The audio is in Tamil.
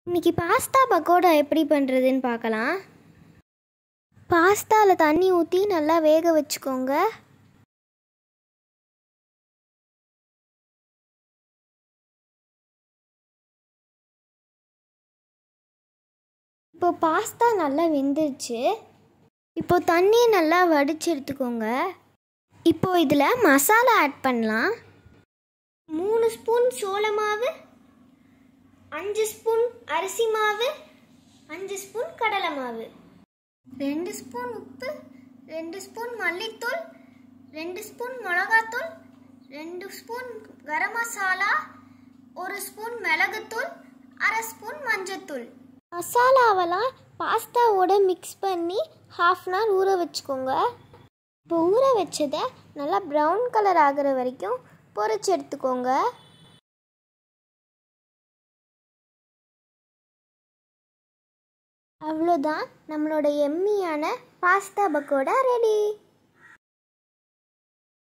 இன்னைக்கு பாஸ்தா பக்கோடா எப்படி பண்ணுறதுன்னு பார்க்கலாம் பாஸ்தாவில் தண்ணி ஊற்றி நல்லா வேக வச்சுக்கோங்க இப்போ பாஸ்தா நல்லா வெந்துருச்சு இப்போ தண்ணியை நல்லா வடிச்சு எடுத்துக்கோங்க இப்போ இதில் மசாலா ஆட் பண்ணலாம் மூணு ஸ்பூன் சோள மாவு அஞ்சு ஸ்பூன் அரிசி மாவு அஞ்சு ஸ்பூன் கடலை மாவு ரெண்டு ஸ்பூன் உப்பு ரெண்டு ஸ்பூன் மல்லித்தூள் ரெண்டு ஸ்பூன் மிளகாத்தூள் ரெண்டு ஸ்பூன் கரம் மசாலா ஒரு ஸ்பூன் மிளகுத்தூள் அரை ஸ்பூன் மஞ்சத்தூள் மசாலாவெல்லாம் பாஸ்தாவோட மிக்ஸ் பண்ணி ஹாஃப் அன் ஹவர் ஊற வச்சுக்கோங்க இப்போ ஊற வச்சதை நல்லா ப்ரௌன் கலர் ஆகிற வரைக்கும் பொரிச்சு எடுத்துக்கோங்க அவ்வளோதான் நம்மளோட எம்மியான பாஸ்தா பக்கோடா ரெடி